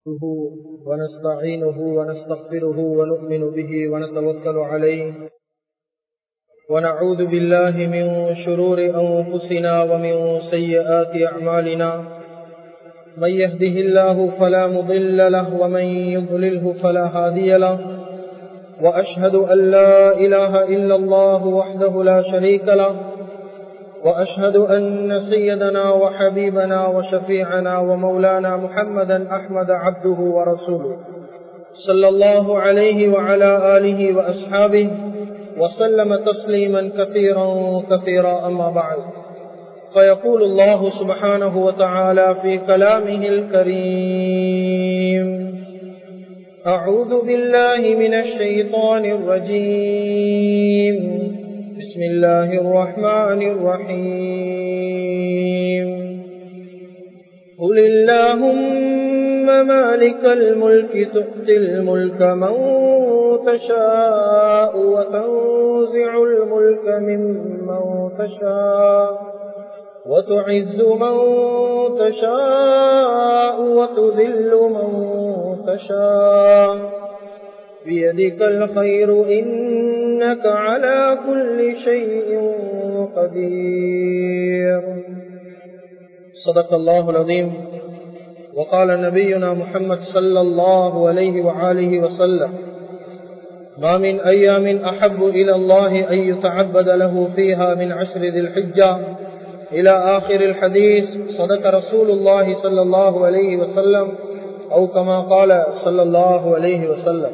نحمده ونستعينه ونستغفره ونؤمن به ونتوكل عليه ونعوذ بالله من شرور أنفسنا ومن سيئات أعمالنا من يهده الله فلا مضل له ومن يضلله فلا هادي له وأشهد أن لا إله إلا الله وحده لا شريك له وأشهد أن سيدنا وحبيبنا وشفيعنا ومولانا محمدا أحمد عبده ورسوله صلى الله عليه وعلى آله وأصحابه وسلم تسليما كثيرا كثيرا أما بعد فيقول الله سبحانه وتعالى في كلامه الكريم أعوذ بالله من الشيطان الرجيم بسم الله الرحمن الرحيم قل اللهم مالك الملك تؤتي الملك من تشاء وتنزع الملك ممن تشاء وتعز من تشاء وتذل من تشاء بيدك الخير إنك على كل شيء قدير صدق الله العظيم وقال نبينا محمد صلى الله عليه وآله وسلم ما من أيام أحب إلى الله أن يتعبد له فيها من عشر ذي الحجة إلى آخر الحديث صدق رسول الله صلى الله عليه وسلم أو كما قال صلى الله عليه وسلم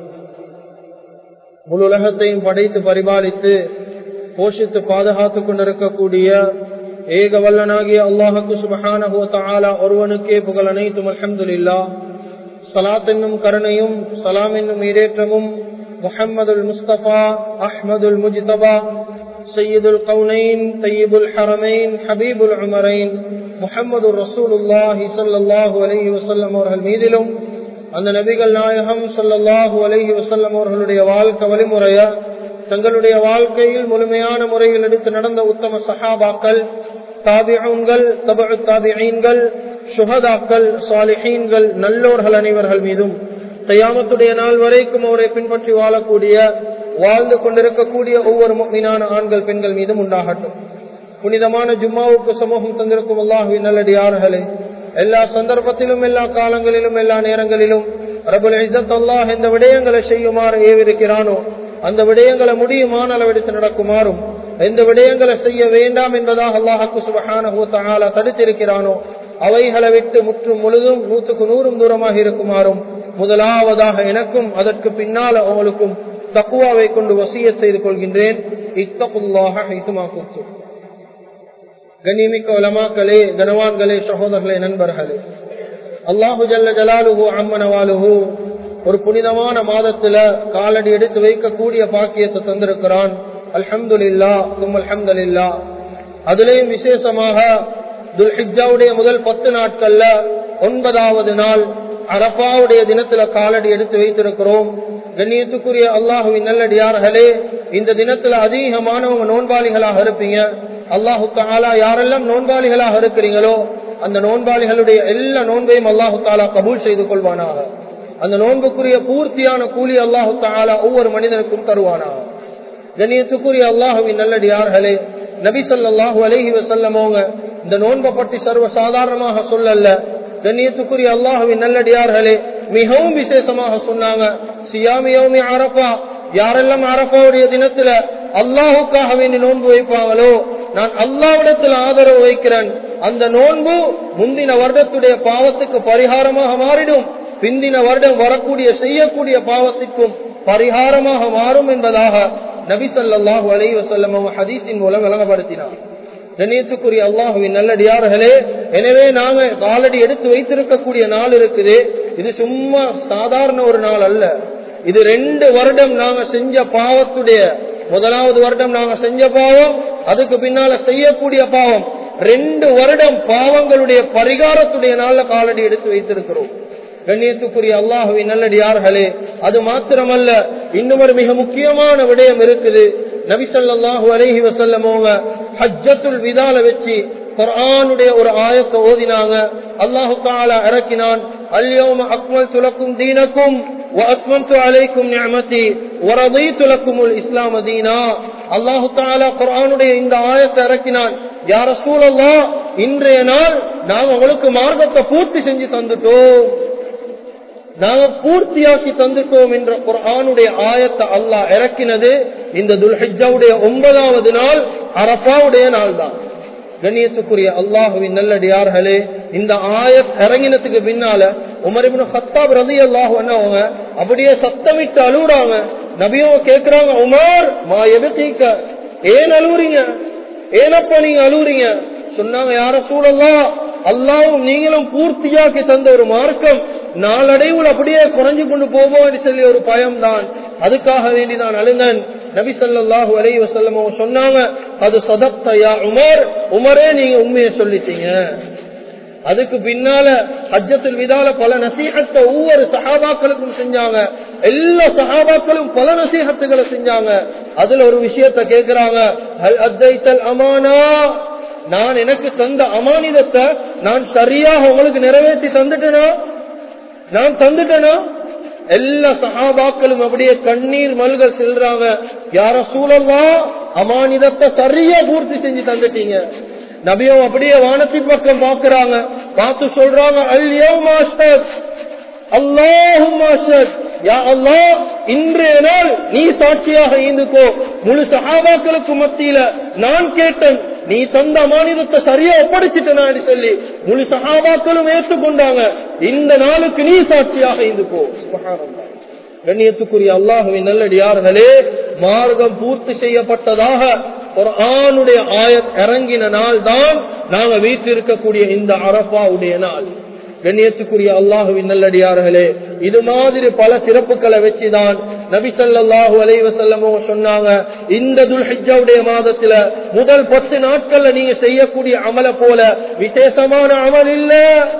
முழு உலகத்தையும் படைத்து பரிபாலித்து போஷித்து பாதுகாத்துக் கொண்டிருக்கக்கூடிய ஏக வல்லனாகிய அல்லாஹுக்கு சுபஹான ஒருவனுக்கே புகழ் அனைத்தும் அலமதுல்லா சலாத் என்னும் கருணையும் சலாம் என்னும் ஈரேற்றமும் முஹம்மதுல் முஸ்தபா அஹ்மதுல் முஜ்தபா சையீதுல் கவுனைன் தையீபுல் ஹரமைன் ஹபீபுல் உமரைன் முஹம்மது ரசூலுல்லாஹி சல்லாஹூ அலஹி வசல்லம் அவர்கள் மீதிலும் அந்த நபிகள் நாயகம் சொல்லல்லாஹு அலஹி வசல்லம் அவர்களுடைய வாழ்க்கை வழிமுறைய தங்களுடைய வாழ்க்கையில் முழுமையான முறையில் எடுத்து நடந்த உத்தம சஹாபாக்கள் தாபியங்கள் தபு தாபியீன்கள் சுகதாக்கள் சாலிஹீன்கள் நல்லோர்கள் அனைவர்கள் மீதும் தையாமத்துடைய நாள் வரைக்கும் அவரை பின்பற்றி வாழக்கூடிய வாழ்ந்து கொண்டிருக்கக்கூடிய ஒவ்வொரு மீனான ஆண்கள் பெண்கள் மீதும் உண்டாகட்டும் புனிதமான ஜும்மாவுக்கு சமூகம் தந்திருக்கும் அல்லாஹுவின் நல்லடியார்களே எல்லா சந்தர்ப்பத்திலும் எல்லா காலங்களிலும் எல்லா நேரங்களிலும் ரபுல் இசத் அல்லாஹ் எந்த விடயங்களை செய்யுமாறு ஏவிருக்கிறானோ அந்த விடயங்களை முடியுமான அளவெடுத்து நடக்குமாறும் எந்த விடயங்களை செய்ய வேண்டாம் என்பதாக அல்லாஹாக்கு சுபஹான தடுத்திருக்கிறானோ அவைகளை விட்டு முற்றும் முழுதும் நூற்றுக்கு நூறும் தூரமாக இருக்குமாறும் முதலாவதாக எனக்கும் அதற்கு பின்னால் அவங்களுக்கும் தக்குவாவை கொண்டு வசிய செய்து கொள்கின்றேன் இத்தகுல்லாக ஹைத்துமா குத்து கண்ணியமிக்க உலமாக்களே கனவான்களே சகோதரர்களே நண்பர்களே அல்லாஹு ஜல்ல ஜலாலுஹு அம்மனவாலுஹு ஒரு புனிதமான மாதத்துல காலடி எடுத்து வைக்கக்கூடிய பாக்கியத்தை தந்திருக்கிறான் அல்ஹம்துல்லா தும் அல்ஹம்துல்லா அதுலேயும் விசேஷமாக துல்ஹிஜாவுடைய முதல் பத்து நாட்கள்ல ஒன்பதாவது நாள் அரப்பாவுடைய தினத்துல காலடி எடுத்து வைத்திருக்கிறோம் கண்ணியத்துக்குரிய அல்லாஹுவின் நல்லடியார்களே இந்த தினத்துல அதிகமானவங்க நோன்பாளிகளாக இருப்பீங்க அல்லாஹு தாலா யாரெல்லாம் நோன்பாளிகளாக இருக்கிறீங்களோ அந்த நோன்பாளிகளுடைய எல்லா நோன்பையும் அல்லாஹு தாலா கபூல் செய்து கொள்வானாக அந்த நோன்புக்குரிய பூர்த்தியான கூலி அல்லாஹு தாலா ஒவ்வொரு மனிதனுக்கும் தருவானாக கண்ணியத்துக்குரிய அல்லாஹுவின் நல்லடியார்களே நபி சொல்லாஹு அலஹி வசல்லமோங்க இந்த நோன்பை பற்றி சர்வ சாதாரணமாக சொல்லல கண்ணியத்துக்குரிய அல்லாஹுவின் நல்லடியார்களே மிகவும் விசேஷமாக சொன்னாங்க சியாமியோமி அரப்பா யாரெல்லாம் அரப்பாவுடைய தினத்துல அல்லாஹுக்காக வேண்டி நோன்பு வைப்பாங்களோ நான் அல்லாவிடத்தில் ஆதரவு வைக்கிறேன் அந்த நோன்பு முந்தின வருடத்துடைய பாவத்துக்கு பரிகாரமாக மாறிடும் பிந்தின வருடம் வரக்கூடிய செய்யக்கூடிய பாவத்திற்கும் பரிகாரமாக மாறும் என்பதாக நபி சொல்லாஹு அலை வசல்லம் ஹதீஸின் மூலம் விளங்கப்படுத்தினார் கண்ணியத்துக்குரிய அல்லாஹுவின் நல்லடியார்களே எனவே நாங்க காலடி எடுத்து வைத்திருக்கக்கூடிய நாள் இருக்குது இது சும்மா சாதாரண ஒரு நாள் அல்ல இது ரெண்டு வருடம் நாங்க செஞ்ச பாவத்துடைய முதலாவது வருடம் நாங்க செஞ்ச பாவம் அதுக்கு பின்னால செய்யக்கூடிய பாவம் ரெண்டு வருடம் பாவங்களுடைய பரிகாரத்துடைய நாள்ல காலடி எடுத்து வைத்திருக்கிறோம் கண்ணியத்துக்குரிய அல்லாஹுவின் நல்லடியார்களே அது மாத்திரமல்ல இன்னும் ஒரு மிக முக்கியமான விடயம் இருக்குது நபிசல்லாஹு அலஹி வசல்லமோங்க ஹஜ்ஜத்துல் விதால வச்சு குர்ஆனுடைய ஒரு ஆயத்தை ஓதினாங்க அல்லாஹு தாலா இறக்கினான் அல்யோம அக்மல் துலக்கும் தீனக்கும் وأتممت عليكم نعمتي ورضيت لكم الإسلام دينا அல்லாஹு தாலா குர்ஆனுடைய இந்த ஆயத்தை இறக்கினான் யார சூழல்லா இன்றைய நாள் நாங்க உங்களுக்கு மார்க்கத்தை பூர்த்தி செஞ்சு தந்துட்டோம் நாங்க பூர்த்தியாக்கி தந்துட்டோம் என்ற குர்ஆனுடைய ஆயத்தை அல்லாஹ் இறக்கினது இந்த துல்ஹிஜாவுடைய ஒன்பதாவது நாள் அரபாவுடைய நாள் தான் கண்ணியத்துக்குரிய அல்லாஹுவின் நல்லடியார்களே இந்த ஆயத் இறங்கினத்துக்கு பின்னால உமரிபின் ஹத்தாப் ரதி அல்லாஹு அவங்க அப்படியே சத்தமிட்டு அழுகுறாங்க நபியோ கேக்குறாங்க உமர் மா எதுக்க ஏன் அழுவுறீங்க ஏனப்பா நீங்க அழுவுறீங்க சொன்னாங்க யார சூழல்லாம் அல்லாவும் நீங்களும் பூர்த்தியாக்கி தந்த ஒரு மார்க்கம் நாளடைவில் அப்படியே குறைஞ்சு கொண்டு போவோம் என்று சொல்லி ஒரு பயம் தான் அதுக்காக வேண்டி நான் அழுங்கன் நபி சல்லாஹூ அலை வசல்லம் சொன்னாங்க அது சதப்தையா உமர் உமரே நீங்க உண்மையை சொல்லிட்டீங்க அதுக்கு பின்னால ஹஜ்ஜத்தில் விதால பல நசீகத்தை ஒவ்வொரு சகாபாக்களுக்கும் செஞ்சாங்க எல்லா சகாபாக்களும் பல நசீகத்துகளை செஞ்சாங்க அதுல ஒரு விஷயத்த கேக்குறாங்க அத்தைத்தல் அமானா நான் எனக்கு தந்த அமானிதத்தை நான் சரியாக உங்களுக்கு நிறைவேற்றி தந்துட்டேனா நான் தந்துட்டேனா எல்லா சகாபாக்களும் அப்படியே கண்ணீர் மல்கள் செல்றாங்க யார சூழல்லா அமானிதத்தை சரியா பூர்த்தி செஞ்சு தந்துட்டீங்க நபியும் அப்படியே வானத்தின் பக்கம் பாக்குறாங்க பார்த்து சொல்றாங்க அல்யோ மாஸ்டர் அல்லாஹும் மாஸ்டர் யா அல்லா இன்றைய நாள் நீ சாட்சியாக ஈந்துக்கோ முழு சகாபாக்களுக்கு மத்தியில நான் கேட்டேன் நீ தந்த மாநிலத்தை சரியா ஒப்படைச்சிட்டேன் சொல்லி முழு சகாபாக்களும் ஏற்றுக்கொண்டாங்க இந்த நாளுக்கு நீ சாட்சியாக ஈந்துக்கோ கண்ணியத்துக்குரிய அல்லாஹுவின் நல்லடியார்களே மார்க்கம் பூர்த்தி செய்யப்பட்டதாக ஒரு ஆணுடைய ஆயத் இறங்கின நாள் தான் நாங்க வீட்டிருக்கக்கூடிய இந்த அரபாவுடைய நாள் கண்ணியத்துக்குரிய அல்லாஹுவின் நல்லடியார்களே இது மாதிரி பல சிறப்புகளை வச்சுதான் நபி சல்லாஹு அலைவசல்லமோ சொன்னாங்க இந்த துல்ஹிஜாவுடைய மாதத்துல முதல் பத்து நாட்கள்ல நீங்க செய்யக்கூடிய அமல போல விசேஷமான அமல் இல்ல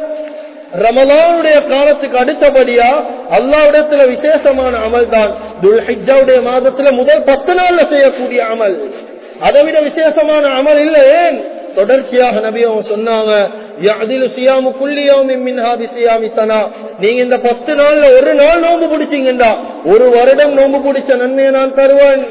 ரமலானுடைய காலத்துக்கு அடுத்தபடியா அல்லாவிடத்துல விசேஷமான அமல் தான் துல்ஹிஜாவுடைய மாதத்துல முதல் பத்து நாள்ல செய்யக்கூடிய அமல் அதை விட விசேஷமான அமல் இல்ல ஏன் தொடர்ச்சியாக நபி அவங்க சொன்னாங்க நீங்க இந்த பத்து நாள்ல ஒரு நாள் நோம்பு பிடிச்சீங்கடா ஒரு வருடம் நோம்பு பிடிச்ச நன்மையை நான் தருவேன்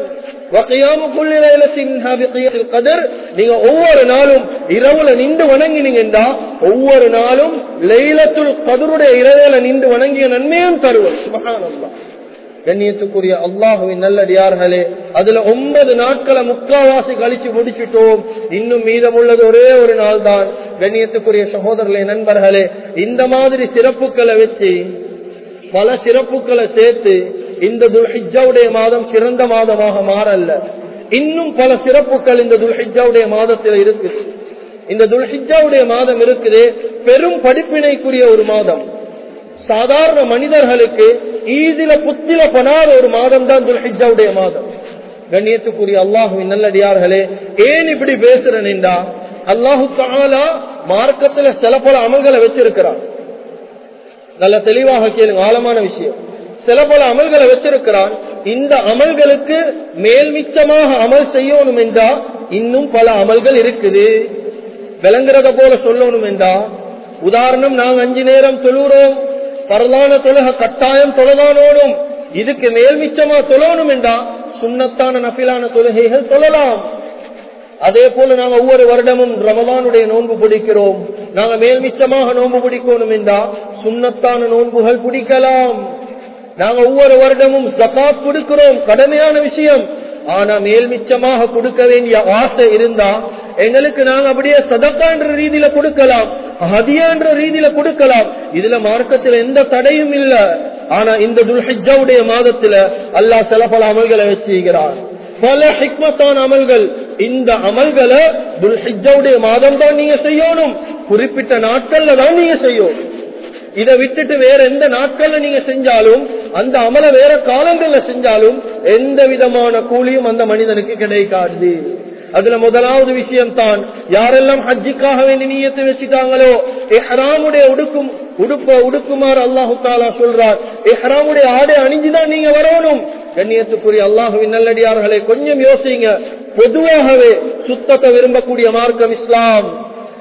நீங்க ஒவ்வொரு நாளும் இரவுல நின்று வணங்கினீங்கடா ஒவ்வொரு நாளும் லைலத்துல் கதருடைய இரவுல நின்று வணங்கிய நன்மையும் தருவேன் சுபகானந்தா கண்ணியத்துக்குரிய அல்லாஹுவின் நல்லடியார்களே அதுல ஒன்பது நாட்களை முக்காவாசி கழிச்சு முடிச்சுட்டோம் இன்னும் மீதம் உள்ளது ஒரே ஒரு நாள் தான் கண்ணியத்துக்குரிய சகோதரர்களே நண்பர்களே இந்த மாதிரி சிறப்புகளை வச்சு பல சிறப்புகளை சேர்த்து இந்த துல்ஹிஜாவுடைய மாதம் சிறந்த மாதமாக மாறல்ல இன்னும் பல சிறப்புகள் இந்த துல்ஹிஜாவுடைய மாதத்தில் இருக்குது இந்த துல்ஹிஜாவுடைய மாதம் இருக்குது பெரும் படிப்பினைக்குரிய ஒரு மாதம் சாதாரண மனிதர்களுக்கு ஈதில புத்தில படாத ஒரு மாதம் தான் துல்ஹிஜாவுடைய மாதம் கண்ணியத்துக்குரிய அல்லாஹுவின் நல்லடியார்களே ஏன் இப்படி பேசுறேன்டா அல்லாஹு தாலா மார்க்கத்துல சில பல அமல்களை வச்சிருக்கிறான் நல்ல தெளிவாக கேளுங்க ஆழமான விஷயம் சில பல அமல்களை வச்சிருக்கிறான் இந்த அமல்களுக்கு மேல் மிச்சமாக அமல் செய்யணும் என்றா இன்னும் பல அமல்கள் இருக்குது விளங்குறத போல சொல்லணும் என்றா உதாரணம் நாங்க அஞ்சு நேரம் தொழுறோம் பரலான தொழுக கட்டாயம் தொழதானோடும் இதுக்கு மேல் மிச்சமா தொழணும் என்றா சுண்ணத்தான நபிலான தொழுகைகள் தொழலாம் அதே போல நாங்க ஒவ்வொரு வருடமும் ரமதானுடைய நோன்பு பிடிக்கிறோம் நாங்க மேல் மிச்சமாக நோன்பு பிடிக்கணும் என்றா சுண்ணத்தான நோன்புகள் பிடிக்கலாம் நாங்க ஒவ்வொரு வருடமும் ஜகாத் கொடுக்கிறோம் கடமையான விஷயம் ஆனா மேல் மிச்சமாக கொடுக்க வேண்டிய ஆசை இருந்தா எங்களுக்கு நாங்க அப்படியே சதக்கான்ற ரீதியில கொடுக்கலாம் ஹதியான்ற ரீதியில கொடுக்கலாம் இதுல மார்க்கத்துல எந்த தடையும் இல்ல ஆனா இந்த துல்ஹிஜாவுடைய மாதத்துல அல்லாஹ் சில பல அமல்களை வச்சுக்கிறான் பல ஹிக்மத்தான அமல்கள் இந்த அமல்களை துல்ஹிஜாவுடைய மாதம் தான் நீங்க செய்யணும் குறிப்பிட்ட நாட்கள்ல தான் நீங்க செய்யணும் இதை விட்டுட்டு வேற எந்த நாட்கள்ல நீங்க செஞ்சாலும் அந்த அமல வேற காலங்கள்ல செஞ்சாலும் எந்த விதமான கூலியும் அந்த மனிதனுக்கு கிடைக்காது அதுல முதலாவது விஷயம் தான் யாரெல்லாம் ஹஜ்ஜிக்காக வேண்டி நீயத்தை வச்சுட்டாங்களோ எஹ்ராமுடைய உடுக்கும் உடுப்ப உடுக்குமாறு அல்லாஹு தாலா சொல்றார் எஹ்ராமுடைய ஆடை அணிஞ்சுதான் நீங்க வரணும் கண்ணியத்துக்குரிய அல்லாஹுவின் நல்லடியார்களை கொஞ்சம் யோசிங்க பொதுவாகவே சுத்தத்தை விரும்பக்கூடிய மார்க்கம் இஸ்லாம்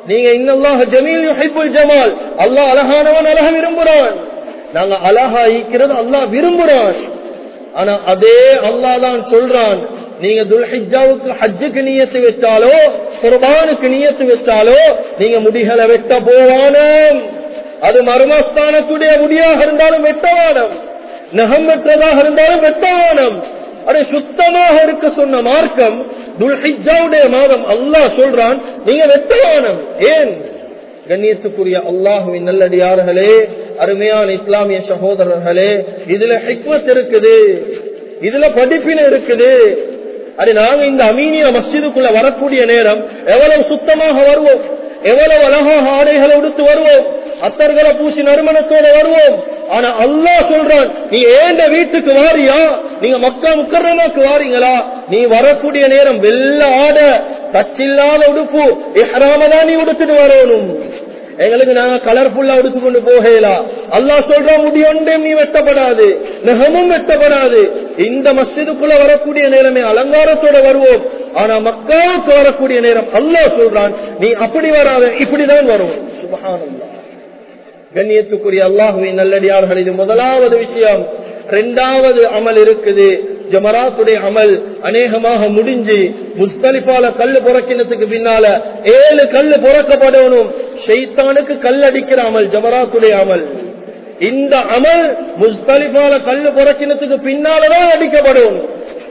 நீங்க இன்னல்லாஹ ஜமீல் யுஹிப்புல் ஜமால் அல்லாஹ் அழகானவன் அழக விரும்புறான் நாங்க அழகா ஈக்கிறது அல்லாஹ் விரும்புறான் ஆனா அதே அல்லாஹ் தான் சொல்றான் நீங்க துல்ஹிஜாவுக்கு ஹஜ்ஜுக்கு நியத்து வச்சாலோ குர்பானுக்கு நியத்து வச்சாலோ நீங்க முடிகளை வெட்ட போவானம் அது மர்மஸ்தானத்துடைய முடியாக இருந்தாலும் வெட்டவானம் நகம் வெற்றதாக இருந்தாலும் வெட்டவானம் அடே சுத்தமாக இருக்க சொன்ன மார்க்கம் துல்ஹிஜாவுடைய மாதம் அல்லாஹ் சொல்றான் நீங்க வெட்டவானம் ஏன் கண்ணியத்துக்குரிய அல்லாஹுவின் நல்லடியார்களே அருமையான இஸ்லாமிய சகோதரர்களே இதுல ஹிக்மத் இருக்குது இதுல படிப்பின இருக்குது அது நாங்க இந்த அமீனிய மஸ்ஜிதுக்குள்ள வரக்கூடிய நேரம் எவ்வளவு சுத்தமாக வருவோம் எவ்வளவு அழகாக ஆடைகளை உடுத்து வருவோம் அத்தர்களை பூசி நறுமணத்தோட வருவோம் ஆனா அல்லாஹ் சொல்றான் நீ ஏண்ட வீட்டுக்கு வாரியா நீங்க மக்கா முக்கரமாக்கு வாரீங்களா நீ வரக்கூடிய நேரம் வெள்ள ஆட தச்சில்லாத உடுப்பு இஹ்ராமதான் நீ உடுத்துட்டு வரணும் எங்களுக்கு நாங்க கலர்ஃபுல்லா உடுத்து கொண்டு போகலாம் அல்லாஹ் சொல்ற முடியொன்றையும் நீ வெட்டப்படாது நகமும் வெட்டப்படாது இந்த மஸ்ஜிதுக்குள்ள வரக்கூடிய நேரமே அலங்காரத்தோட வருவோம் ஆனா மக்களுக்கு வரக்கூடிய நேரம் அல்லாஹ் சொல்றான் நீ அப்படி வராத இப்படிதான் வரும் சுபஹானல்லாஹ் கண்ணியத்துக்குரிய அல்லாஹுவின் நல்லடியார்கள் இது முதலாவது விஷயம் இரண்டாவது அமல் இருக்குது ஜமராத்துடைய அமல் அநேகமாக முடிஞ்சு முஸ்தலிப்பால கல்லு புறக்கினத்துக்கு பின்னால ஏழு கல்லு புறக்கப்படணும் ஷெய்தானுக்கு கல் அடிக்கிற அமல் ஜமராத்துடைய அமல் இந்த அமல் முஸ்தலிப்பால கல்லு புறக்கினத்துக்கு பின்னாலதான் அடிக்கப்படணும்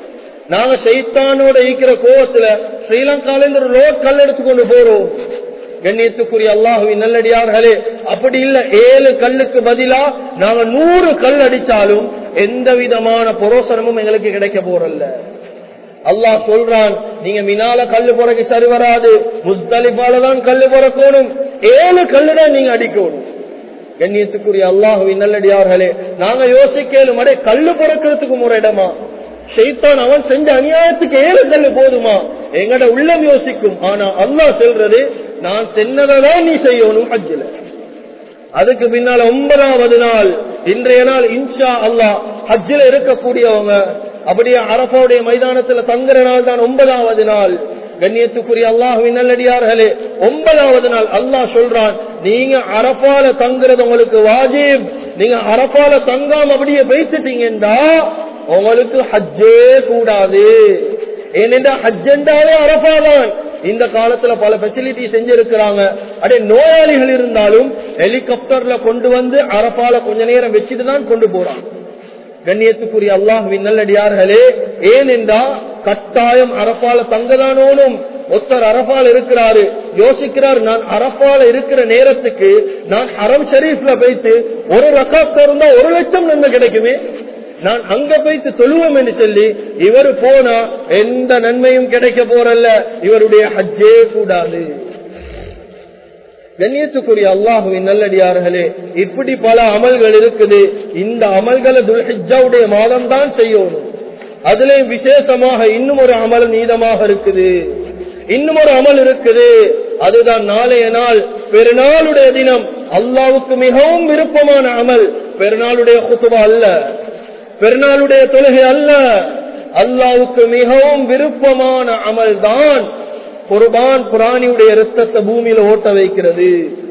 நாங்க ஷெய்தானோட ஈக்கிற கோவத்துல ஸ்ரீலங்கால இருந்து ஒரு ரோட் கல் எடுத்துக்கொண்டு போறோம் கண்ணியத்துக்குரிய அல்லாஹுவின் நல்லடியார்களே அப்படி இல்ல ஏழு கல்லுக்கு பதிலா நாங்க நூறு கல் அடித்தாலும் எந்த விதமான புரோசனமும் எங்களுக்கு கிடைக்க போறல்ல அல்லாஹ் சொல்றான் நீங்க மினால கல்லு புறக்கு சரி வராது முஸ்தலிபால தான் கல்லு புறக்கணும் ஏழு கல்லுதான் நீங்க அடிக்கணும் கண்ணியத்துக்குரிய அல்லாஹுவின் நல்லடியார்களே நாங்க யோசிக்கலும் அடே கல்லு புறக்கிறதுக்கு ஒரு இடமா ஷெய்தான் அவன் செஞ்ச அநியாயத்துக்கு ஏழு கல்லு போதுமா எங்கட உள்ளம் யோசிக்கும் ஆனா அல்லாஹ் சொல்றது நான் சென்னதான் நீ செய்யணும் ஹஜ்ஜில அதுக்கு பின்னால ஒன்பதாவது நாள் இன்றைய நாள் இன்ஷா அல்லாஹ் ஹஜ்ஜில இருக்கக்கூடியவங்க அப்படியே அரபாவுடைய மைதானத்துல தங்குற நாள் தான் ஒன்பதாவது நாள் கண்ணியத்துக்குரிய அல்லாஹுவின் நல்லடியார்களே ஒன்பதாவது நாள் அல்லாஹ் சொல்றான் நீங்க அரபால தங்குறது உங்களுக்கு வாஜிப் நீங்க அரபால தங்காம அப்படியே பேசிட்டீங்கன்னா உங்களுக்கு ஹஜ்ஜே கூடாது ஏனென்றா ஹஜ்ஜென்றாலே அரபாதான் இந்த காலத்துல பல பெசிலிட்டி செஞ்சிருக்கிறாங்க அடே நோயாளிகள் இருந்தாலும் ஹெலிகாப்டர்ல கொண்டு வந்து அரபால கொஞ்ச நேரம் வச்சுட்டு தான் கொண்டு போறாங்க கண்ணியத்துக்குரிய அல்லாஹுவின் நல்லடியார்களே ஏனென்றா கட்டாயம் அரபால தங்கதானோனும் ஒருத்தர் அரபால் இருக்கிறாரு யோசிக்கிறார் நான் அரபால இருக்கிற நேரத்துக்கு நான் அறம் ஷரீஃப்ல போயிட்டு ஒரு ரக்காத் இருந்தா ஒரு லட்சம் நன்மை கிடைக்குமே நான் அங்க போய்த்து தொழுவோம் என்று சொல்லி இவர் போனா எந்த நன்மையும் கிடைக்க போறல்ல இவருடைய ஹஜ்ஜே கூடாது கண்ணியத்துக்குரிய அல்லாஹுவின் நல்லடியார்களே இப்படி பல அமல்கள் இருக்குது இந்த அமல்களை துல்ஹிஜாவுடைய மாதம் தான் செய்யணும் அதுலயும் விசேஷமாக இன்னும் ஒரு அமல் நீதமாக இருக்குது இன்னும் ஒரு அமல் இருக்குது அதுதான் நாளைய நாள் பெருநாளுடைய தினம் அல்லாவுக்கு மிகவும் விருப்பமான அமல் பெருநாளுடைய குத்துவா அல்ல பெருநாளுடைய தொழுகை அல்ல அல்லாவுக்கு மிகவும் விருப்பமான அமல் தான் குர்பான் புராணியுடைய ரத்தத்தை பூமியில ஓட்ட வைக்கிறது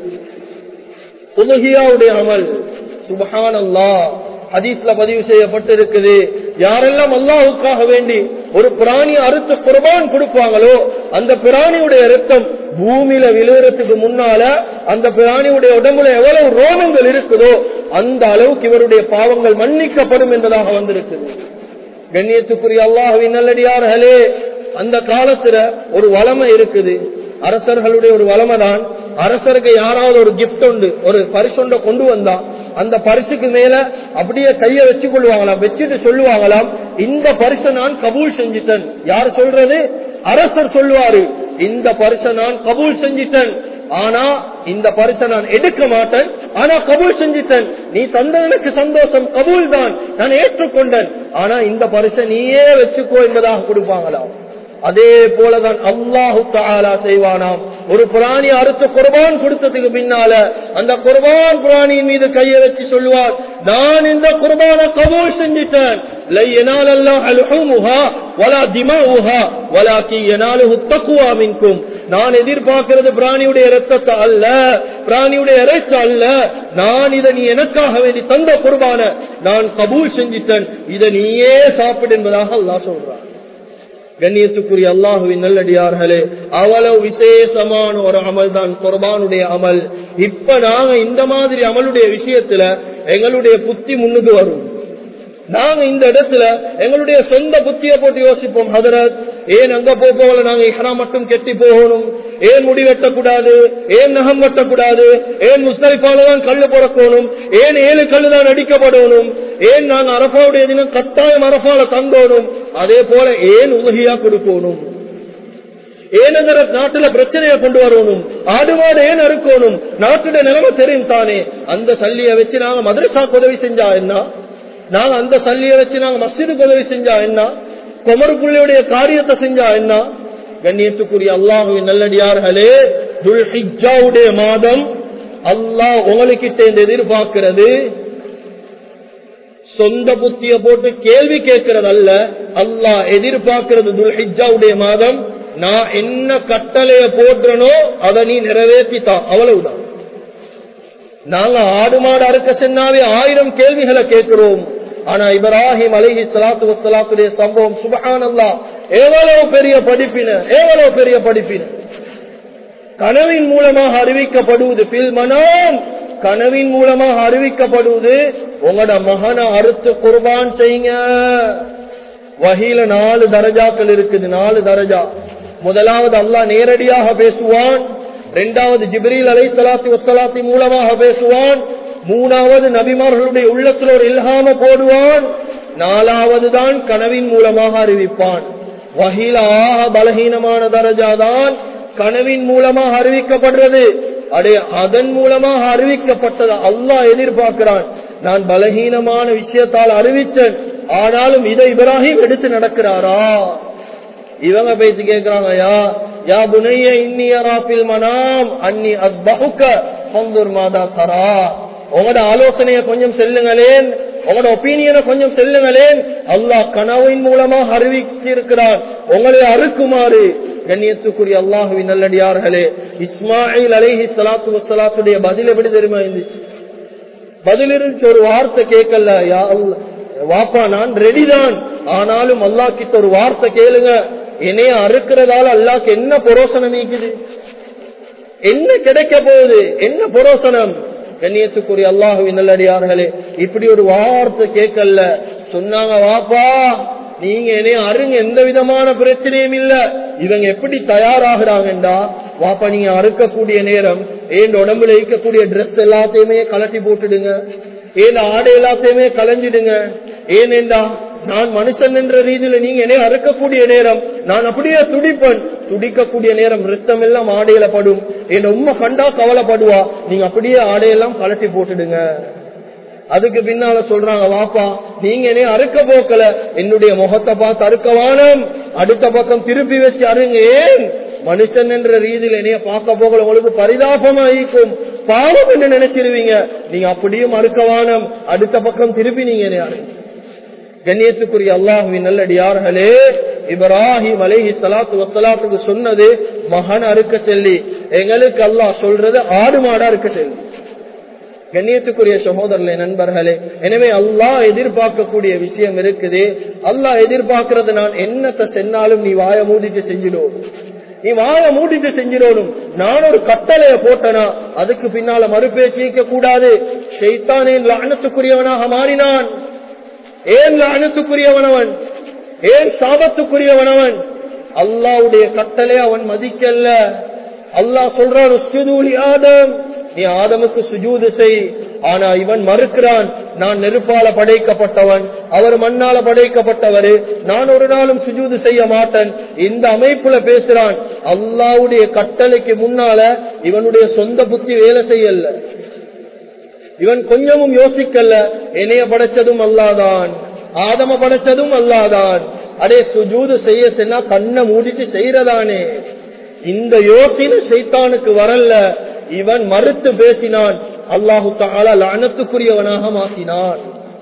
உலகியாவுடைய அமல் சுபஹான் அல்லா ஹதீஸ்ல பதிவு செய்யப்பட்டிருக்குது யாரெல்லாம் அல்லாஹுக்காக வேண்டி ஒரு பிராணி அறுத்து குர்பான் கொடுப்பாங்களோ அந்த பிராணியுடைய ரத்தம் பூமியில விழுகிறதுக்கு முன்னால அந்த பிராணியுடைய உடம்புல எவ்வளவு ரோமங்கள் இருக்குதோ அந்த அளவுக்கு இவருடைய பாவங்கள் மன்னிக்கப்படும் என்பதாக வந்திருக்குது கண்ணியத்துக்குரிய அல்லாஹுவின் நல்லடியார்களே அந்த காலத்துல ஒரு வளமை இருக்குது அரசர்களுடைய ஒரு வளமை தான் அரசருக்கு யாராவது ஒரு கிஃப்ட் உண்டு ஒரு பரிசொண்ட கொண்டு வந்தா அந்த பரிசுக்கு மேல அப்படியே கைய வச்சு கொள்வாங்களாம் வச்சுட்டு சொல்லுவாங்களாம் இந்த பரிசை நான் கபூல் செஞ்சிட்டேன் யார் சொல்றது அரசர் சொல்லுவாரு இந்த பரிசை நான் கபூல் செஞ்சிட்டேன் ஆனா இந்த பரிசை நான் எடுக்க மாட்டேன் ஆனா கபூல் செஞ்சிட்டேன் நீ தந்தவனுக்கு சந்தோஷம் கபூல் தான் நான் ஏற்றுக்கொண்டேன் ஆனா இந்த பரிசை நீயே வச்சுக்கோ என்பதாக கொடுப்பாங்களாம் அதே போலதான் அல்லாஹு தாலா செய்வானாம் ஒரு பிராணி அறுத்த குர்பான் கொடுத்ததுக்கு பின்னால அந்த குர்பான் பிராணியின் மீது கையை வச்சு சொல்லுவார் நான் இந்த குர்பான கபூல் செஞ்சிட்டேன் லை எனால் அல்லாஹ் அலுஹுமுஹா வலா திமாவுஹா வலாக்கி எனாலுஹு தக்குவா மின்கும் நான் எதிர்பார்க்கிறது பிராணியுடைய ரத்தத்தை அல்ல பிராணியுடைய இறைச்ச அல்ல நான் இதை நீ எனக்காக வேண்டி தந்த குர்பான நான் கபூல் செஞ்சிட்டேன் இதை நீயே சாப்பிடு என்பதாக அல்லாஹ் சொல்றான் கண்ணியத்துக்குரிய அல்லாஹுவின் நல்லடியார்களே அவ்வளவு விசேஷமான ஒரு அமல் தான் குர்பானுடைய அமல் இப்ப நாங்க இந்த மாதிரி அமலுடைய விஷயத்துல எங்களுடைய புத்தி முன்னுக்கு வரும் நாங்க இந்த இடத்துல எங்களுடைய சொந்த புத்தியை போட்டு யோசிப்போம் ஹதரத் ஏன் அங்க போகல நாங்க இஹ்ரா மட்டும் கெட்டி போகணும் ஏன் முடி வெட்டக்கூடாது ஏன் நகம் வெட்டக்கூடாது ஏன் முஸ்தலிப்பால தான் கல்லு பிறக்கணும் ஏன் ஏழு கல்லு தான் அடிக்கப்படணும் ஏன் நாங்க அரபாவுடைய தினம் கட்டாயம் அரபால தங்கணும் அதே போல ஏன் உதகியா கொடுக்கணும் ஏனங்கிற நாட்டுல பிரச்சனையை கொண்டு வரணும் ஆடு மாடு ஏன் அறுக்கணும் நாட்டுடைய நிலைமை தெரியும் தானே அந்த சல்லியை வச்சு நாங்க மதரசாக்கு உதவி செஞ்சா என்ன நாங்க அந்த சல்லியை வச்சு நாங்க மஸ்ஜிதுக்கு உதவி செஞ்சா என்ன குமரு புள்ளியுடைய காரியத்தை செஞ்சா என்ன கண்ணியத்துக்குரிய அல்லாஹுவின் நல்லடியார்களே துல்ஹிஜாவுடைய மாதம் அல்லாஹ் உங்களுக்கிட்ட இந்த எதிர்பார்க்கிறது சொந்த புத்திய போட்டு கேள்வி கேட்கிறது அல்ல அல்லாஹ் எதிர்பார்க்கிறது துல்ஹிஜாவுடைய மாதம் நான் என்ன கட்டளைய போடுறனோ அதை நீ நிறைவேற்றித்தான் அவ்வளவுதான் நாங்க ஆடு மாடு அறுக்க சென்னாவே ஆயிரம் கேள்விகளை கேட்கிறோம் ஆனா இப்ராஹிம் அலஹி சலாத்து வசலாத்துடைய சம்பவம் சுபஹானல்லா எவ்வளவு பெரிய படிப்பின எவ்வளவு பெரிய படிப்பின கனவின் மூலமாக அறிவிக்கப்படுவது பில் மனம் கனவின் மூலமாக அறிவிக்கப்படுவது உங்களோட மகனை அறுத்து குர்பான் செய்யுங்க வகையில நாலு தரஜாக்கள் இருக்குது நாலு தரஜா முதலாவது அல்லாஹ் நேரடியாக பேசுவான் இரண்டாவது ஜிப்ரீல் அலை சலாத்தி வசலாத்தி மூலமாக பேசுவான் மூணாவது நபிமார்களுடைய உள்ளத்தில் ஒரு இல்ஹாம போடுவான் நாலாவது தான் கனவின் மூலமாக அறிவிப்பான் வகையில ஆக பலகீனமான தரஜாதான் கனவின் மூலமாக அறிவிக்கப்படுறது அடே அதன் மூலமாக அறிவிக்கப்பட்டது அல்லாஹ் எதிர்பார்க்கிறான் நான் பலகீனமான விஷயத்தால் அறிவிச்சேன் ஆனாலும் இதை இப்ராஹிம் எடுத்து நடக்கிறாரா இவங்க பேசி கேட்கிறாங்க யா யா புனைய இன்னியராப்பில் மனாம் அன்னி அத்பகுக்க பந்தூர் மாதா தரா உங்களோட ஆலோசனையை கொஞ்சம் செல்லுங்களேன் உங்களோட ஒப்பீனியனை கொஞ்சம் செல்லுங்களேன் அல்லாஹ் கனவின் மூலமாக அறிவித்திருக்கிறான் உங்களை அறுக்குமாறு கண்ணியத்துக்குரிய அல்லாஹுவின் நல்லடியார்களே இஸ்மாயில் அலைஹி சலாத்து வசலாத்துடைய பதில் எப்படி தெரியுமா இருந்துச்சு பதில் இருந்துச்சு ஒரு வார்த்தை கேட்கல யா அல்லாஹ் வாப்பா நான் ரெடி தான் ஆனாலும் அல்லாஹ் கிட்ட ஒரு வார்த்தை கேளுங்க என்னைய அறுக்கிறதால அல்லாக்கு என்ன புரோசனம் நீக்குது என்ன கிடைக்க போகுது என்ன புரோசனம் கண்ணியத்துக்குரிய அல்லாஹுவின் நல்லடியார்களே இப்படி ஒரு வார்த்தை கேட்கல சொன்னாங்க வாப்பா நீங்க என்னைய அருங்க எந்த விதமான பிரச்சனையும் இல்ல இவங்க எப்படி தயாராகிறாங்கண்டா வாப்பா நீங்க அறுக்கக்கூடிய நேரம் ஏன் உடம்புல இருக்கக்கூடிய ட்ரெஸ் எல்லாத்தையுமே கலட்டி போட்டுடுங்க ஏன் ஆடை எல்லாத்தையுமே கலைஞ்சிடுங்க ஏனேண்டா நான் மனுஷன் என்ற ரீதியில நீங்க என்னை அறுக்கக்கூடிய நேரம் நான் அப்படியே துடிப்பேன் துடிக்கக்கூடிய நேரம் ரத்தம் எல்லாம் ஆடையில படும் என் உண்மை கண்டா கவலைப்படுவா நீங்க அப்படியே ஆடையெல்லாம் கலட்டி போட்டுடுங்க அதுக்கு பின்னால சொல்றாங்க வாப்பா நீங்க என்னை அறுக்க போக்கல என்னுடைய முகத்தை பார்த்து அறுக்க வானம் அடுத்த பக்கம் திருப்பி வச்சு அருங்க ஏன் மனுஷன் என்ற ரீதியில் என்னைய பார்க்க போகல உங்களுக்கு பரிதாபமா இருக்கும் பாவம் என்று நினைச்சிருவீங்க நீங்க அப்படியும் அறுக்க வானம் அடுத்த பக்கம் திருப்பி நீங்க என்னை அருங்க கண்ணியத்துக்குரிய அல்லாஹுவின் நல்லடியார்களே இப்ராஹிம் அலேஹி சலாத்து வசலாத்துக்கு சொன்னது மகன் அறுக்க சொல்லி எங்களுக்கு அல்லாஹ் சொல்றது ஆடு மாடா இருக்க சொல்லி கண்ணியத்துக்குரிய சகோதரர்களே நண்பர்களே எனவே அல்லாஹ் எதிர்பார்க்கக்கூடிய விஷயம் இருக்குது அல்லாஹ் எதிர்பார்க்கறது நான் என்னத்தை சென்னாலும் நீ வாய மூடிட்டு செஞ்சிடும் நீ வாய மூடிட்டு செஞ்சிடணும் நான் ஒரு கட்டளைய போட்டனா அதுக்கு பின்னால மறுபேச்சிக்க கூடாது ஷைத்தானேன் லானத்துக்குரியவனாக மாறினான் ஏன் லானத்துக்குரியவனவன் ஏன் சாபத்துக்குரியவனவன் அல்லாவுடைய கட்டளை அவன் மதிக்கல்ல அல்லாஹ் சொல்றான் ஆதம் நீ ஆதமுக்கு சுஜூது செய் ஆனா இவன் மறுக்கிறான் நான் நெருப்பால படைக்கப்பட்டவன் அவர் மண்ணால படைக்கப்பட்டவரு நான் ஒரு நாளும் சுஜூது செய்ய மாட்டேன் இந்த அமைப்புல பேசுறான் அல்லாவுடைய கட்டளைக்கு முன்னால இவனுடைய சொந்த புத்தி வேலை செய்யல இவன் கொஞ்சமும் யோசிக்கல என்னைய படைச்சதும் அல்லாதான் ஆதம படைச்சதும் அல்லாதான் அடே சுஜூது செய்ய சென்னா கண்ணை மூடிட்டு செய்யறதானே இந்த யோசனை சைத்தானுக்கு வரல இவன் மறுத்து பேசினான் அல்லாஹு தாலா லானத்துக்குரியவனாக மாற்றினான்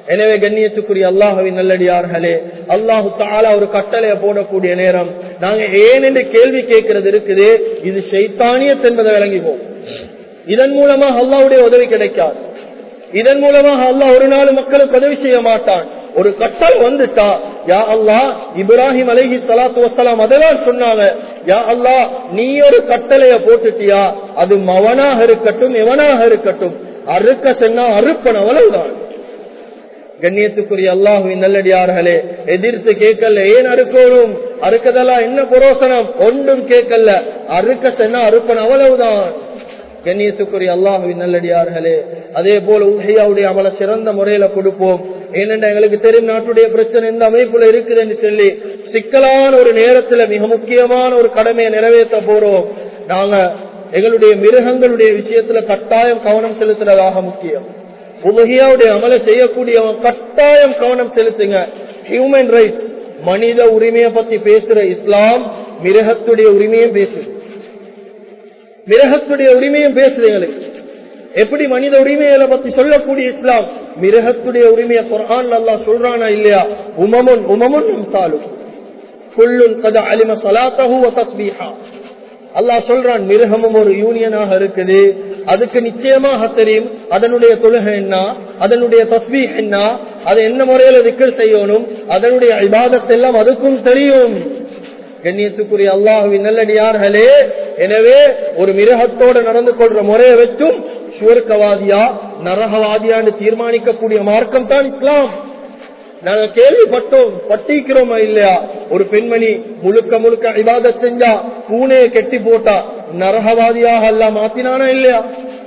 எனவே கண்ணியத்துக்குரிய அல்லாஹுவின் நல்லடியார்களே அல்லாஹு தாலா ஒரு கட்டளைய போடக்கூடிய நேரம் நாங்க ஏன் என்று கேள்வி கேட்கிறது இருக்குது இது சைத்தானியத் என்பதை விளங்கிப்போம் இதன் மூலமாக அல்லாவுடைய உதவி கிடைக்காது இதன் மூலமாக அல்லாஹ் ஒரு நாள் மக்களுக்கு உதவி செய்ய மாட்டான் ஒரு கட்டல் வந்துட்டா யா அல்லா இப்ராஹிம் அலஹி சலாத்து வசலாம் அதெல்லாம் சொன்னாங்க யா அல்லா நீ ஒரு கட்டளைய போட்டுட்டியா அது மவனாக இருக்கட்டும் எவனாக இருக்கட்டும் அறுக்க சொன்னா அறுப்பன் அவ்வளவுதான் கண்ணியத்துக்குரிய அல்லாஹுவின் நல்லடியார்களே எதிர்த்து கேட்கல ஏன் அறுக்கணும் அறுக்கதெல்லாம் என்ன புரோசனம் ஒன்றும் கேட்கல அறுக்க சொன்னா அறுப்பன் அவ்வளவுதான் கண்ணியத்துக்குரிய அல்லாஹுவின் நல்லடியார்களே அதே போல உஹையாவுடைய அமல சிறந்த முறையில கொடுப்போம் ஏனென்றா எங்களுக்கு தெரியும் நாட்டுடைய பிரச்சனை எந்த அமைப்புல இருக்குதுன்னு சொல்லி சிக்கலான ஒரு நேரத்துல மிக முக்கியமான ஒரு கடமையை நிறைவேற்ற போறோம் நாங்க எங்களுடைய மிருகங்களுடைய விஷயத்துல கட்டாயம் கவனம் செலுத்துறதாக முக்கியம் உலகியாவுடைய அமலை செய்யக்கூடியவன் கட்டாயம் கவனம் செலுத்துங்க ஹியூமன் ரைட்ஸ் மனித உரிமையை பத்தி பேசுற இஸ்லாம் மிருகத்துடைய உரிமையும் பேசுது மிருகத்துடைய உரிமையும் பேசுது எங்களுக்கு எப்படி மனித உரிமைகளை பத்தி சொல்லக்கூடிய இஸ்லாம் மிருகத்துடைய உரிமையை குரான் அல்லா சொல்றானா இல்லையா உமமுன் உமமுன் தாலும் குல்லுன் கத அலிம சலாத்தஹு தஸ்பீஹா அல்லாஹ் சொல்றான் மிருகமும் ஒரு யூனியனாக இருக்குது அதுக்கு நிச்சயமாக தெரியும் அதனுடைய தொழுகை என்ன அதனுடைய தஸ்பீ என்ன அதை என்ன முறையில விக்கல் செய்யணும் அதனுடைய இபாதத்தெல்லாம் அதுக்கும் தெரியும் கண்ணியத்துக்குரிய அல்லாஹுவின் நல்லடியார்களே எனவே ஒரு மிருகத்தோடு நடந்து கொள்ற முறையை வச்சும் சுவர்க்கவாதியா நரகவாதியான்னு தீர்மானிக்கக்கூடிய மார்க்கம் தான் இஸ்லாம் நாங்க கேள்விப்பட்டோம் பட்டிக்கிறோமா இல்லையா ஒரு பெண்மணி முழுக்க முழுக்க இபாத செஞ்சா பூனையை கெட்டி போட்டா நரகவாதியாக எல்லாம் மாத்தினானா இல்லையா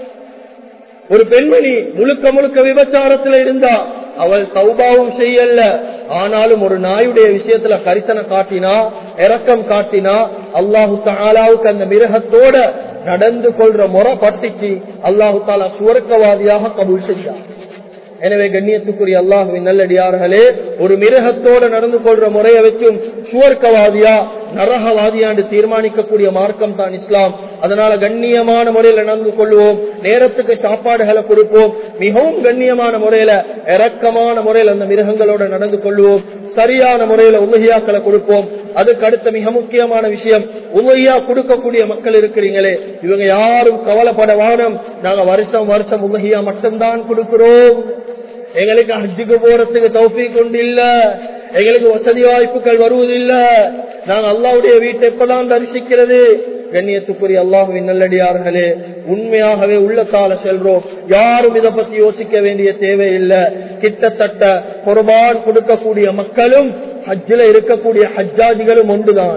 ஒரு பெண்மணி முழுக்க முழுக்க விபச்சாரத்துல இருந்தா அவள் சௌபாவும் செய்யல ஆனாலும் ஒரு நாயுடைய விஷயத்துல கரிசனை காட்டினா இரக்கம் காட்டினா அல்லாஹு தாலாவுக்கு அந்த மிருகத்தோட நடந்து கொள்ற முறை பட்டிக்கு அல்லாஹு தாலா சுவர்க்கவாதியாக கபூல் செஞ்சார் எனவே கண்ணியத்துக்குரிய அல்லாஹுவின் நல்லடியார்களே ஒரு மிருகத்தோட நடந்து கொள்ற முறையை வச்சும் சுவர்க்கவாதியா நரகவாதியாண்டு தீர்மானிக்கக்கூடிய மார்க்கம் தான் இஸ்லாம் அதனால கண்ணியமான முறையில நடந்து கொள்வோம் நேரத்துக்கு சாப்பாடுகளை கொடுப்போம் மிகவும் கண்ணியமான முறையில இறக்கமான முறையில் அந்த மிருகங்களோட நடந்து கொள்வோம் சரியான முறையில உலகியாக்களை கொடுப்போம் அதுக்கு அடுத்த மிக முக்கியமான விஷயம் உலகியா கொடுக்கக்கூடிய மக்கள் இருக்கிறீங்களே இவங்க யாரும் கவலைப்பட வானம் நாங்க வருஷம் வருஷம் உலகியா மட்டும்தான் கொடுக்கிறோம் எங்களுக்கு ஹஜ்ஜுக்கு போறதுக்கு தௌஃபி கொண்டு இல்ல எங்களுக்கு வசதி வாய்ப்புகள் வருவதில்ல நாங்க அல்லாவுடைய வீட்டை எப்பதான் தரிசிக்கிறது கண்ணியத்துக்குரிய அல்லாஹுவின் நல்லடியார்களே உண்மையாகவே உள்ளத்தால செல்றோம் யாரும் இதை பத்தி யோசிக்க வேண்டிய தேவையில்லை கிட்டத்தட்ட குர்பான் கொடுக்கக்கூடிய மக்களும் ஹஜ்ஜில் இருக்கக்கூடிய ஹஜ்ஜாதிகளும் ஒன்றுதான்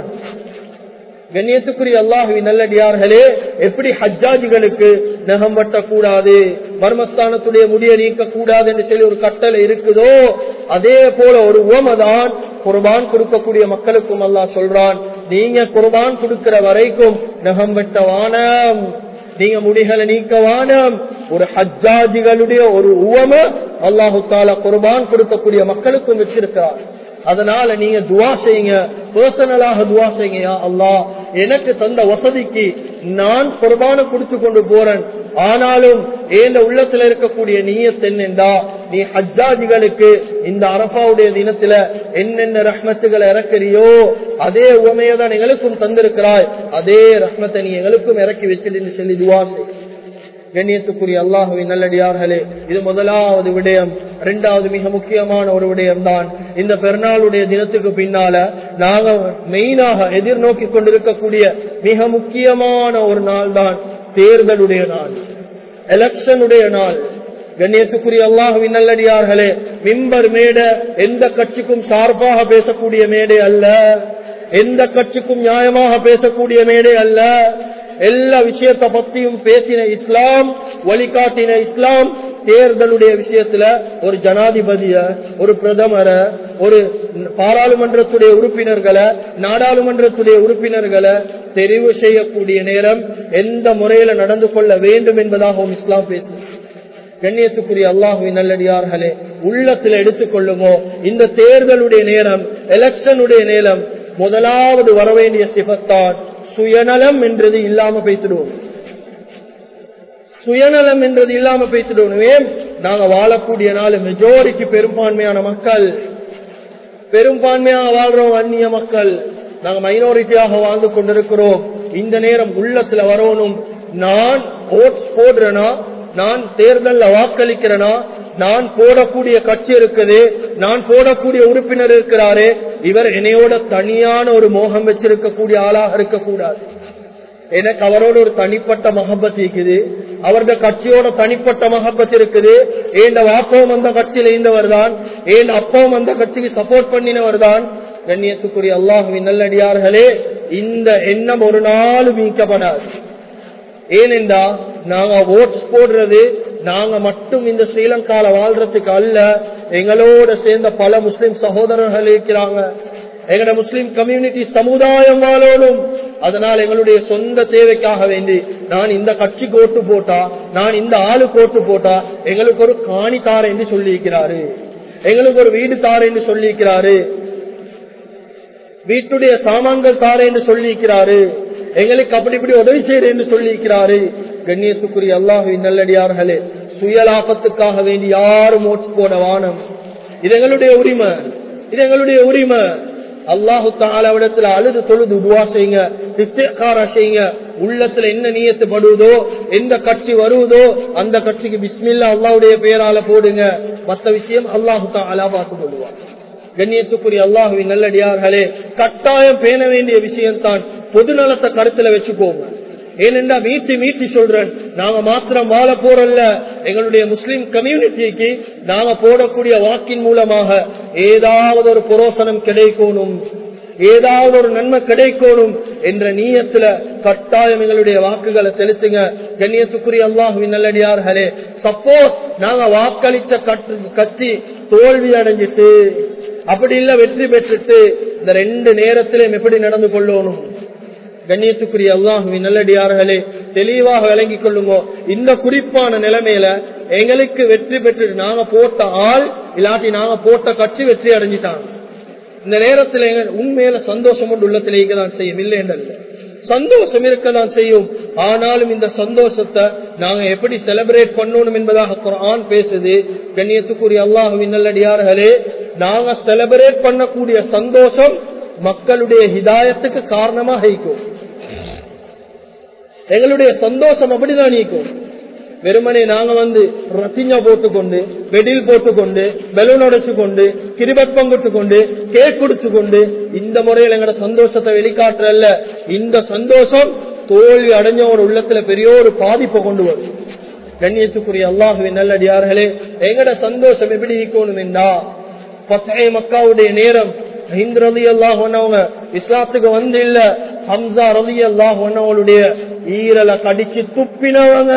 கண்ணியத்துக்குரிய அல்லாஹுவி நல்லடியார்களே எப்படி ஹஜ்ஜாஜிகளுக்கு நகம் வெட்டக்கூடாது மர்மஸ்தானத்துடைய முடிய நீக்க கூடாது என்று சொல்லி ஒரு கட்டளை இருக்குதோ அதே போல ஒரு உவமதான் குர்பான் கொடுக்கக்கூடிய மக்களுக்கும் அல்லாஹ் சொல்றான் நீங்க குர்பான் கொடுக்கிற வரைக்கும் நகம் வெட்ட வானம் நீங்க முடிகளை நீக்க வானம் ஒரு ஹஜ்ஜாஜிகளுடைய ஒரு உவம அல்லாஹு தாலா குர்பான் கொடுக்கக்கூடிய மக்களுக்கும் வச்சிருக்கிறார் அதனால நீங்க துவா செய்யுங்க பர்சனலாக துவா செய்யுங்க யா அல்லாஹ் எனக்கு தந்த வசதிக்கு நான் குர்பான கொடுத்து கொண்டு போறேன் ஆனாலும் ஏந்த உள்ளத்துல இருக்கக்கூடிய நீயத் என்னென்றா நீ ஹஜ்ஜாஜிகளுக்கு இந்த அரபாவுடைய தினத்துல என்னென்ன ரஹ்மத்துகளை இறக்குறியோ அதே உவமையை தான் எங்களுக்கும் தந்திருக்கிறாய் அதே ரஹ்மத்தை நீ எங்களுக்கும் இறக்கி வச்சிருந்து சொல்லி துவா செய் கண்ணியத்துக்குரிய அல்லாஹுவின் நல்லடியார்களே இது முதலாவது விடயம் இரண்டாவது மிக முக்கியமான ஒரு விடயம் தான் இந்த பெருநாளுடைய தினத்துக்கு பின்னால நாங்க மெயினாக எதிர்நோக்கி கொண்டிருக்கக்கூடிய மிக முக்கியமான ஒரு நாள் தான் தேர்தலுடைய நாள் எலெக்ஷனுடைய நாள் கண்ணியத்துக்குரிய அல்லாஹுவின் நல்லடியார்களே மிம்பர் மேட எந்த கட்சிக்கும் சார்பாக பேசக்கூடிய மேடை அல்ல எந்த கட்சிக்கும் நியாயமாக பேசக்கூடிய மேடை அல்ல எல்லா விஷயத்தை பத்தியும் பேசின இஸ்லாம் வழிகாட்டின இஸ்லாம் தேர்தலுடைய விஷயத்துல ஒரு ஜனாதிபதிய ஒரு பிரதமர ஒரு பாராளுமன்றத்துடைய உறுப்பினர்களை நாடாளுமன்றத்துடைய உறுப்பினர்களை தெரிவு செய்யக்கூடிய நேரம் எந்த முறையில நடந்து கொள்ள வேண்டும் என்பதாகவும் இஸ்லாம் பேசும் கண்ணியத்துக்குரிய அல்லாஹுவின் நல்லடியார்களே உள்ளத்தில் எடுத்துக்கொள்ளுமோ இந்த தேர்தலுடைய நேரம் எலெக்ஷனுடைய நேரம் முதலாவது வரவேண்டிய சிபத்தான் சுயநலம் என்றது இல்லாம பேசிடுவோம் சுயநலம் என்றது இல்லாம பேசிடுவோம் ஏன் நாங்க வாழக்கூடிய நாள் மெஜாரிட்டி பெரும்பான்மையான மக்கள் பெரும்பான்மையாக வாழ்றோம் அந்நிய மக்கள் நாங்க மைனாரிட்டியாக வாழ்ந்து கொண்டிருக்கிறோம் இந்த நேரம் உள்ளத்துல வரணும் நான் ஓட்ஸ் போடுறேனா நான் தேர்தல்ல வாக்களிக்கிறேனா நான் போடக்கூடிய கட்சி இருக்குது நான் போடக்கூடிய உறுப்பினர் இருக்கிறாரே இவர் என்னையோட தனியான ஒரு மோகம் வச்சிருக்கக்கூடிய ஆளாக இருக்கக்கூடாது எனக்கு அவரோட ஒரு தனிப்பட்ட மகப்பத் இருக்குது அவருடைய கட்சியோட தனிப்பட்ட மகப்பத் இருக்குது ஏன் வாப்பவும் அந்த கட்சியில இருந்தவர் தான் ஏன் அப்பவும் அந்த கட்சிக்கு சப்போர்ட் பண்ணினவர் தான் கண்ணியத்துக்குரிய அல்லாஹுவின் நல்லடியார்களே இந்த எண்ணம் ஒரு நாள் மீட்கப்படாது ஏனென்றா நாங்க ஓட்ஸ் போடுறது நாங்க மட்டும் இந்த ஸ்ரீலங்கால வாழ்றதுக்கு அல்ல எங்களோட சேர்ந்த பல முஸ்லிம் சகோதரர்கள் இருக்கிறாங்க எங்கட முஸ்லிம் கம்யூனிட்டி சமுதாயம் வாழணும் அதனால் எங்களுடைய சொந்த தேவைக்காக வேண்டி நான் இந்த கட்சிக்கு ஓட்டு போட்டா நான் இந்த ஆளுக்கு ஓட்டு போட்டா எங்களுக்கு ஒரு காணி தார என்று சொல்லியிருக்கிறாரு எங்களுக்கு ஒரு வீடு தார என்று சொல்லியிருக்கிறாரு வீட்டுடைய சாமான்கள் தார என்று சொல்லியிருக்கிறாரு எங்களுக்கு அப்படி இப்படி உதவி செய்யற என்று சொல்லியிருக்கிறாரு கண்ணியத்துக்குரிய அல்லாஹுவின் நல்லடியார்களே சுயலாபத்துக்காக வேண்டி யாரும் ஓட்டு போட வானம் இது எங்களுடைய உரிமை இது எங்களுடைய உரிமை அல்லாஹு தாலாவிடத்துல அழுது தொழுது உருவா செய்யுங்க இஸ்திகாரா செய்யுங்க உள்ளத்துல என்ன நியத்து படுவதோ எந்த கட்சி வருவதோ அந்த கட்சிக்கு பிஸ்மில்லா அல்லாவுடைய பெயரால போடுங்க மத்த விஷயம் அல்லாஹு தாலா பார்த்து கொள்வார் கண்ணியத்துக்குரிய அல்லாஹுவின் நல்லடியார்களே கட்டாயம் பேண வேண்டிய விஷயம் தான் பொது நலத்தை கருத்துல வச்சுக்கோங்க ஏனென்றா மீட்டி மீட்டி சொல்றேன் நாங்க மாத்திரம் வாழ போறல்ல எங்களுடைய முஸ்லிம் கம்யூனிட்டிக்கு நாங்க போடக்கூடிய வாக்கின் மூலமாக ஏதாவது ஒரு புரோசனம் கிடைக்கணும் ஏதாவது ஒரு நன்மை கிடைக்கணும் என்ற நீயத்துல கட்டாயம் எங்களுடைய வாக்குகளை செலுத்துங்க கண்ணியத்துக்குரிய அல்லாஹுவின் நல்லடியார்களே சப்போஸ் நாங்க வாக்களிச்ச கட்சி தோல்வி அடைஞ்சிட்டு அப்படி இல்ல வெற்றி பெற்றுட்டு இந்த ரெண்டு நேரத்திலும் எப்படி நடந்து கொள்ளணும் கண்ணியத்துக்குரிய அல்லாஹுவின் நல்லடியார்களே தெளிவாக விளங்கிக் கொள்ளுங்க இந்த குறிப்பான நிலைமையில எங்களுக்கு வெற்றி பெற்று நாங்க போட்ட ஆள் இல்லாட்டி நாங்க போட்ட கட்சி வெற்றி அடைஞ்சிட்டாங்க இந்த நேரத்தில் எங்க உண்மையில சந்தோஷம் கொண்டு உள்ளத்தில் தான் செய்யும் இல்லை என்றல்ல சந்தோஷம் இருக்கதான் செய்யும் ஆனாலும் இந்த சந்தோஷத்தை நாங்க எப்படி செலிப்ரேட் பண்ணணும் என்பதாக குரான் பேசுது கண்ணியத்துக்குரிய அல்லாஹுவின் நல்லடியார்களே நாங்க செலிப்ரேட் பண்ணக்கூடிய சந்தோஷம் மக்களுடைய ஹிதாயத்துக்கு காரணமாக இருக்கும் எங்களுடைய சந்தோஷம் அப்படிதான் நீக்கும் வெறுமனே நாங்க வந்து ரத்திஞ்சா போட்டுக்கொண்டு வெடில் போட்டுக்கொண்டு பெலூன் உடைச்சு கொண்டு கிரிபத் பங்கிட்டு கொண்டு கேக் குடிச்சு கொண்டு இந்த முறையில் எங்களோட சந்தோஷத்தை வெளிக்காட்டுறல்ல இந்த சந்தோஷம் தோல்வி அடைஞ்ச ஒரு உள்ளத்துல பெரிய ஒரு பாதிப்பை கொண்டு வரும் கண்ணியத்துக்குரிய அல்லாஹுவின் நல்லடியார்களே எங்கட சந்தோஷம் எப்படி ஈக்கணும் என்றா பத்தே மக்காவுடைய நேரம் ஹிந்த் ரதி அல்லாஹ் ஒன்னவங்க இஸ்லாத்துக்கு வந்து இல்ல ஹம்சா ரதி அல்லாஹ் ஒன்னவங்களுடைய ஈரலை கடிச்சு துப்பினவங்க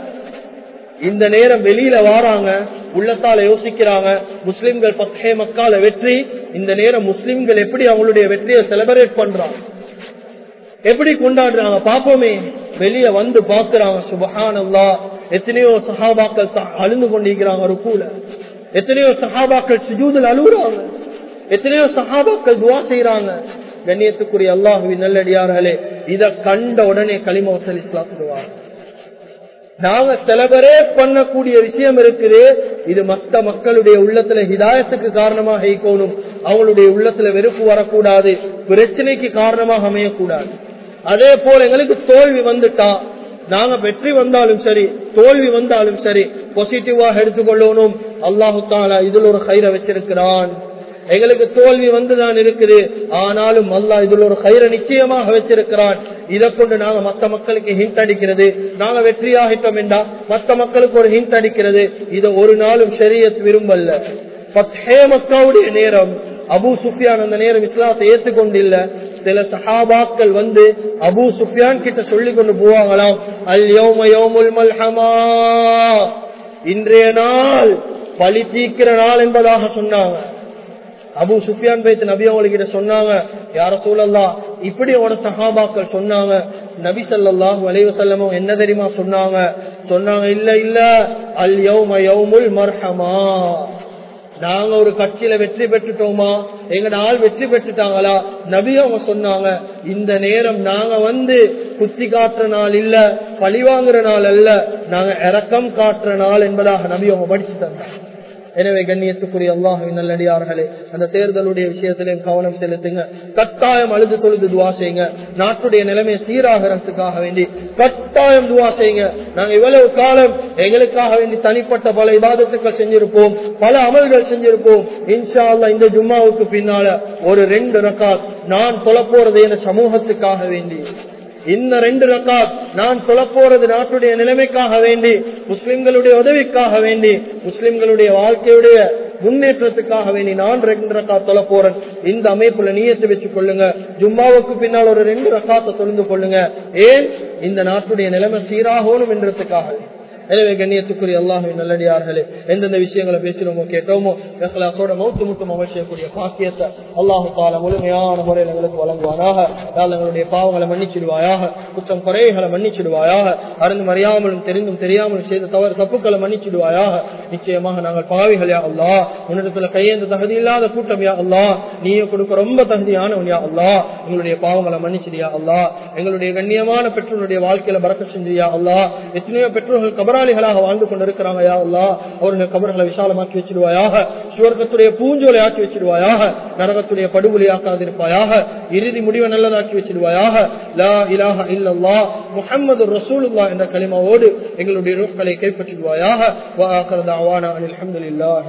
இந்த நேரம் வெளியில வாராங்க உள்ளத்தால யோசிக்கிறாங்க முஸ்லிம்கள் பத்தே மக்கால வெற்றி இந்த நேரம் முஸ்லிம்கள் எப்படி அவங்களுடைய வெற்றியை செலிபிரேட் பண்றாங்க எப்படி கொண்டாடுறாங்க பாப்போமே வெளிய வந்து பாக்குறாங்க சுபஹான் அல்லா எத்தனையோ சஹாபாக்கள் அழுந்து கொண்டிருக்கிறாங்க ஒரு கூட எத்தனையோ சஹாபாக்கள் சுஜூதில் அழுகுறாங்க எத்தனையோ சஹாபாக்கள் துவா செய்யறாங்க கண்ணியத்துக்குரிய அல்லாஹுவின் நல்லடியார்களே இத கண்ட உடனே களிம வசல் இஸ்லாத்துவாங்க நாங்க செலபரே பண்ணக்கூடிய விஷயம் இருக்குது இது மத்த மக்களுடைய உள்ளத்துல ஹிதாயத்துக்கு காரணமாக ஈக்கணும் அவங்களுடைய உள்ளத்துல வெறுப்பு வரக்கூடாது பிரச்சனைக்கு காரணமாக அமையக்கூடாது அதே போல எங்களுக்கு தோல்வி வந்துட்டா நாங்க வெற்றி வந்தாலும் சரி தோல்வி வந்தாலும் சரி பாசிட்டிவாக எடுத்துக்கொள்ளணும் அல்லாஹு தாலா இதுல ஒரு கயிறை வச்சிருக்கிறான் எங்களுக்கு தோல்வி வந்துதான் இருக்குது ஆனாலும் அல்லா இதுல ஒரு கயிறை நிச்சயமாக வச்சிருக்கிறான் இதை கொண்டு நாங்க மத்த மக்களுக்கு ஹிண்ட் அடிக்கிறது நாங்க வெற்றியாகிட்டோம் என்றா மத்த மக்களுக்கு ஒரு ஹிண்ட் அடிக்கிறது இதை ஒரு நாளும் சரியத் விரும்பல்ல பத்தே மக்காவுடைய நேரம் அபு சுஃபியான் அந்த நேரம் இஸ்லாத்தை ஏற்றுக்கொண்டில்ல சில சஹாபாக்கள் வந்து அபு சுஃபியான் கிட்ட சொல்லி கொண்டு போவாங்களாம் அல் யோம யோமுல் மல்ஹமா இன்றைய நாள் பழி தீக்கிற நாள் என்பதாக சொன்னாங்க அபு சுஃபியான் பைத்து நபி அவங்ககிட்ட சொன்னாங்க யார சூழல்லா இப்படி அவட சஹாபாக்கள் சொன்னாங்க நபி சல்லாஹூ அலைவசல்லமும் என்ன தெரியுமா சொன்னாங்க சொன்னாங்க இல்ல இல்ல அல் யௌம யௌமுல் மர்ஹமா நாங்க ஒரு கட்சியில வெற்றி பெற்றுட்டோமா எங்க ஆள் வெற்றி பெற்றுட்டாங்களா நபி அவங்க சொன்னாங்க இந்த நேரம் நாங்க வந்து குத்தி காட்டுற நாள் இல்ல பழி வாங்குற நாள் அல்ல நாங்க இறக்கம் காட்டுற நாள் என்பதாக நபி அவங்க படிச்சு தந்தாங்க எனவே கண்ணியத்துக்குரிய அல்லாஹின் நல்லடியார்களே அந்த தேர்தலுடைய விஷயத்திலையும் கவனம் செலுத்துங்க கட்டாயம் அழுது தொழுது துவா செய்யுங்க நாட்டுடைய நிலைமை சீராகிறதுக்காக வேண்டி கட்டாயம் துவா செய்யுங்க நாங்க இவ்வளவு காலம் எங்களுக்காக வேண்டி தனிப்பட்ட பல இபாதத்துக்கள் செஞ்சிருப்போம் பல அமல்கள் செஞ்சிருப்போம் இன்ஷா அல்லா இந்த ஜும்மாவுக்கு பின்னால ஒரு ரெண்டு ரக்காத் நான் தொலை போறது என சமூகத்துக்காக வேண்டி இந்த ரெண்டு ரக்காத் நான் சொல்ல போறது நாட்டுடைய நிலைமைக்காக வேண்டி முஸ்லிம்களுடைய உதவிக்காக வேண்டி முஸ்லிம்களுடைய வாழ்க்கையுடைய முன்னேற்றத்துக்காக வேண்டி நான் ரெண்டு ரக்காத் தொலை போறேன் இந்த அமைப்புல நீயத்தை வச்சு கொள்ளுங்க ஜும்மாவுக்கு பின்னால் ஒரு ரெண்டு ரக்காத்தை தொழுந்து கொள்ளுங்க ஏன் இந்த நாட்டுடைய நிலைமை சீராகணும் என்றதுக்காக எனவே கண்ணியத்துக்குரிய அல்லாஹின் நல்லடியார்களே எந்தெந்த விஷயங்களை பேசுறோமோ கேட்டோமோ எங்களாசோட மௌத்து முட்டும் அவசியக்கூடிய பாக்கியத்தை அல்லாஹு தால முழுமையான முறையில் எங்களுக்கு வழங்குவானாக யாழ் எங்களுடைய பாவங்களை மன்னிச்சிடுவாயாக குற்றம் குறைகளை மன்னிச்சிடுவாயாக அருந்து மறியாமலும் தெரிந்தும் தெரியாமலும் செய்த தவறு தப்புக்களை மன்னிச்சிடுவாயாக நிச்சயமாக நாங்கள் பாவிகள் யா அல்லா உன்னிடத்துல கையேந்த தகுதி இல்லாத கூட்டம் யா அல்லா நீயே கொடுக்க ரொம்ப தகுதியானவன் யா அல்லா எங்களுடைய பாவங்களை மன்னிச்சிடியா அல்லா எங்களுடைய கண்ணியமான பெற்றோருடைய வாழ்க்கையில பறக்க செஞ்சியா அல்லா எத்தனையோ பெற்றோர்கள் கபரா கபராளிகளாக வாழ்ந்து கொண்டிருக்கிறாங்க யா அல்லா அவர்கள் கபர்களை விசாலமாக்கி வச்சிருவாயாக சுவர்க்கத்துடைய பூஞ்சோலை ஆக்கி வச்சிருவாயாக நரகத்துடைய படுகொலை ஆக்காதிருப்பாயாக இறுதி முடிவை நல்லதாக்கி வச்சிருவாயாக லா இலாஹ இல்லல்லா முஹம்மது ரசூலுல்லா என்ற கலிமாவோடு எங்களுடைய ரூக்களை கைப்பற்றிடுவாயாக வா ஆக்கரதாவானா அல்ஹம்துலில்லாஹ்